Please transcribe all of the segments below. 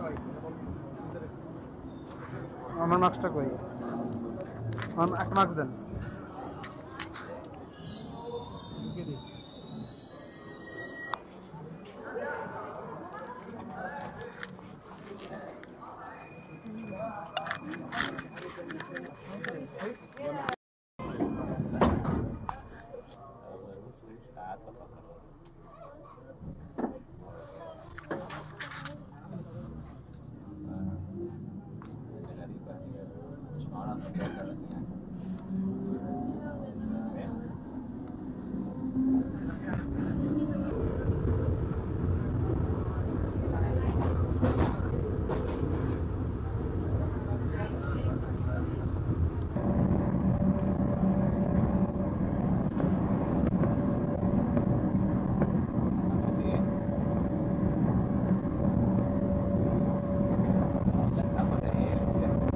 আমার মাস্কটা কই আমার একটা মাস্ক দেন غريبة هي مش معروفة مثلا يعني لا أبدا هي سياحة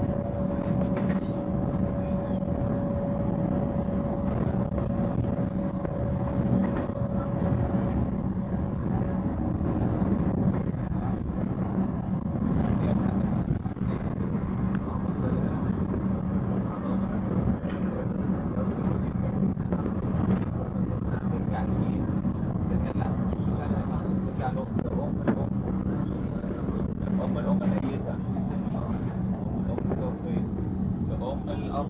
الأم الأم ميتة الأم توفيت الأم الأب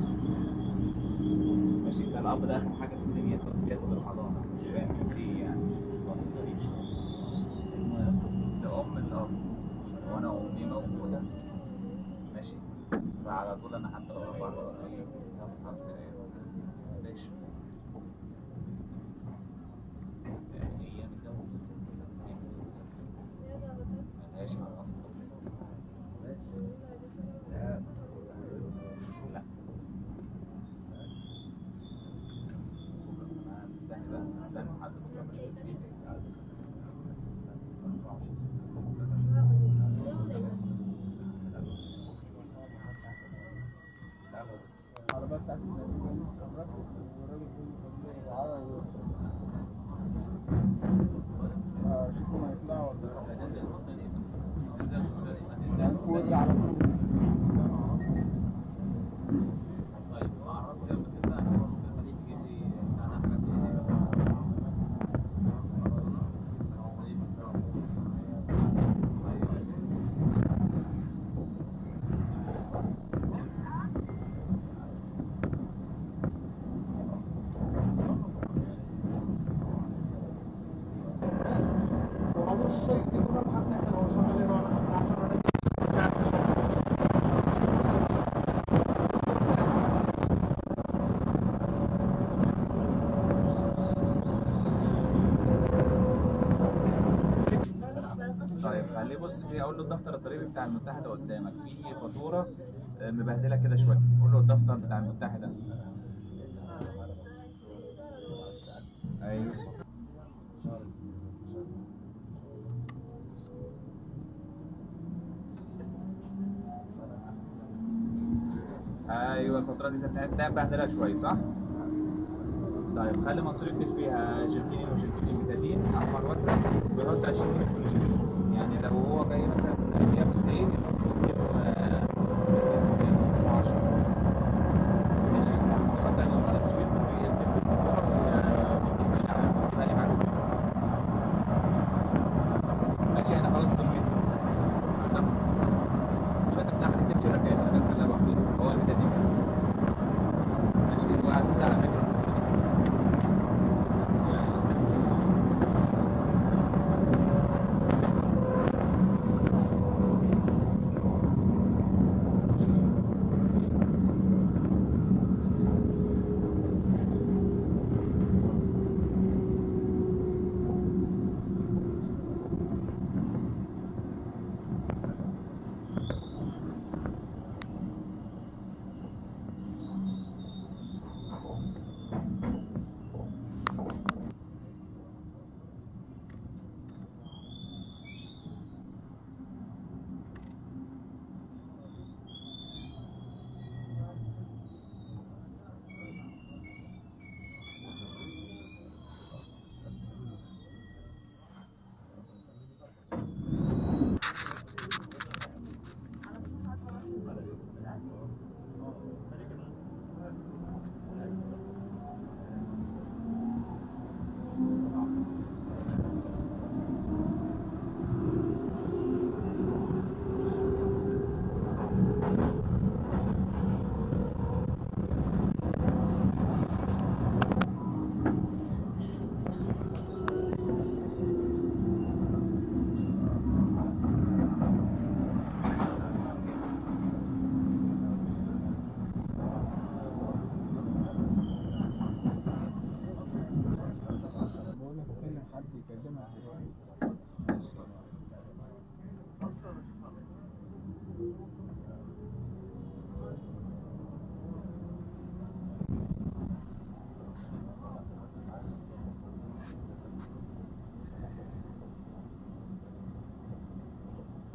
ماشي ده الأب ده آخر حاجة في الدنيا بس بياخد الحضانة مش فاهم ليه يعني الواحد غريب شوية المهم الأم الأب وأنا أمي موجودة ماشي فعلى طول أنا حتى لو أربع إيه هاخد حرف إيه ليش هي متجوزة هي متجوزة ملهاش علاقة لا مستحيل استنى حد بكره مش العربية بتاعتي والراجل بيقول عربي شوفوا ما يطلعوا ولا فوق على طول طيب اعرف لما تبدا خليك تجيب لي انا حاجات অবশ্যই যে কোনো ভাব না কেন সকালে রওনা হবে আপনারা طيب خليه بص في اقول له الدفتر الضريبي بتاع المتحده قدامك في فاتوره آه، مبهدله كده شويه قول له الدفتر بتاع المتحده ايوه ايوه الفاتوره دي هتلاقيها مبهدله شويه صح؟ طيب خلي منصور يكتب فيها جركين وجركين بتادين احمر وازرق ويحط 20 جنيه في كل جركين يعني لو هو جاي مثلا 190 يكتب آه، 110 ماشي يحط 20 على الجركين ويكتب الفاتورة ويكتبها لي معاك ماشي انا خلاص كملت تمام؟ يبقى انت بتاع ما تكتبش الركائز انا بخليها لوحدي هو البتادين بس ماشي وقعدت على فكره بس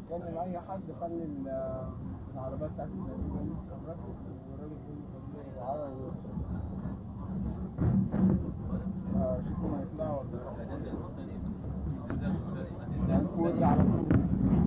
كلم اي حد خلي ال- العربيات بتاعتي تقريبا اتحركت والراجل بيقول لي تعالى آه، شوفوا ما يطلعوا ولا لا فوق على طول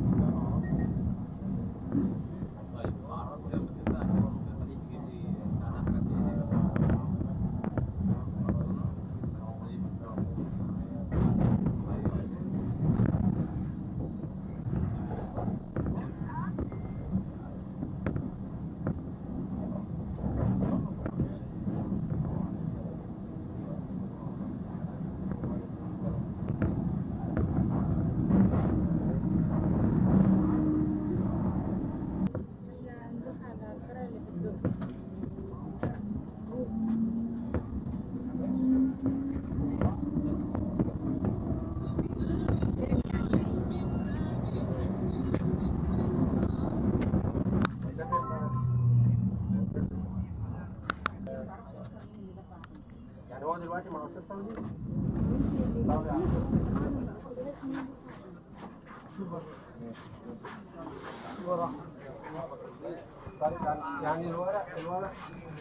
نروح على القرية اللي في الدور يعني هو دلوقتي مع استاذ فوزي طيب يعني يعني الورق الورق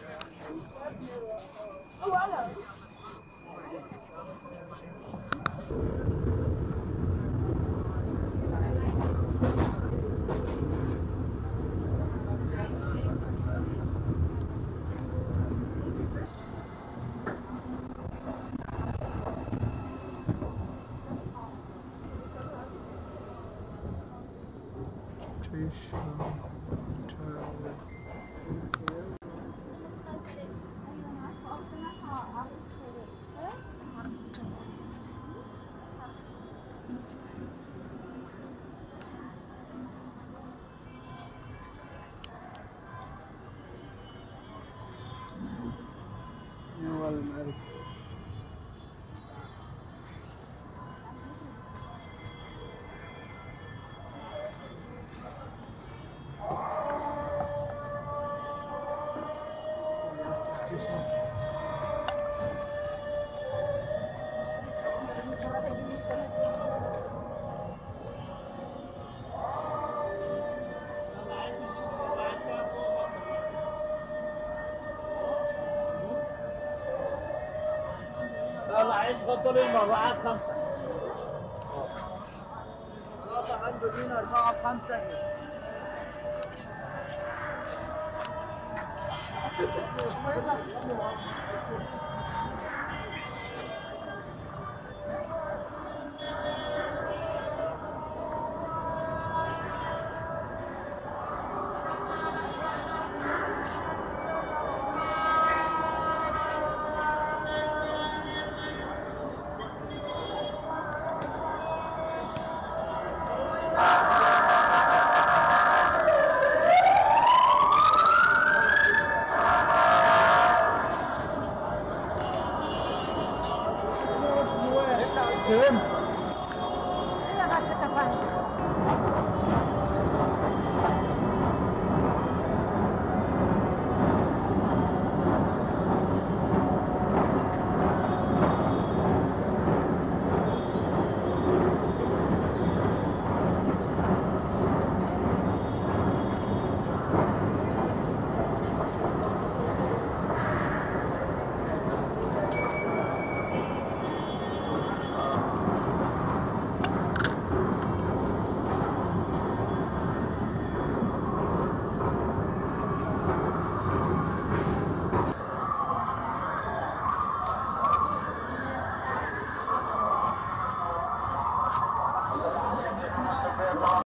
هو الملك يلا عيش فضل المروعات خمسة القطع عنده لينا أربعة في خمسة جنيه